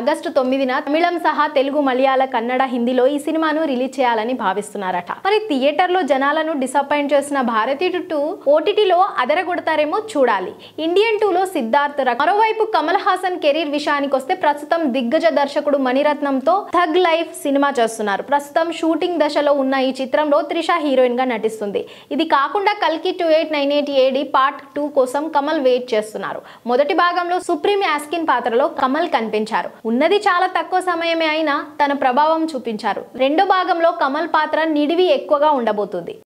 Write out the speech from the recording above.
August తొమ్మిదిన తమిళం సహా తెలుగు మలయాళ కన్నడ హిందీలో ఈ సినిమాను రిలీజ్ చేయాలని భావిస్తున్నారట మరి థియేటర్లో జనాలను డిసప్పాయింట్ చేసిన భారతీయుడు టూ ఓటీటీలో అదరగొడతారేమో చూడాలి ఇండియన్ టూలో సిద్ధార్థ్ రక్ మరోవైపు కమల్ హాసన్ కెరీర్ విషయానికి వస్తే ప్రస్తుతం దిగ్గజ దర్శకుడు మణిరత్నంతో థగ్ లైఫ్ సినిమా చేస్తున్నారు ప్రస్తుతం షూటింగ్ దశలో ఉన్న ఈ చిత్రంలో త్రిష హీరోయిన్ గా నటిస్తుంది ఇది కాకుండా కల్కి two eight nine eight AD part two కోసం కమల్ వెయిట్ చేస్తున్నారు మొదటి భాగంలో సుప్రీం యాస్కిన్ పాత్రలో కమల్ కనిపించారు ఉన్నది చాలా తక్కువ సమయమే అయినా తన ప్రభావం చూపించారు రెండో భాగంలో కమల్ పాత్ర నిడివి ఎక్కువగా ఉండబోతుంది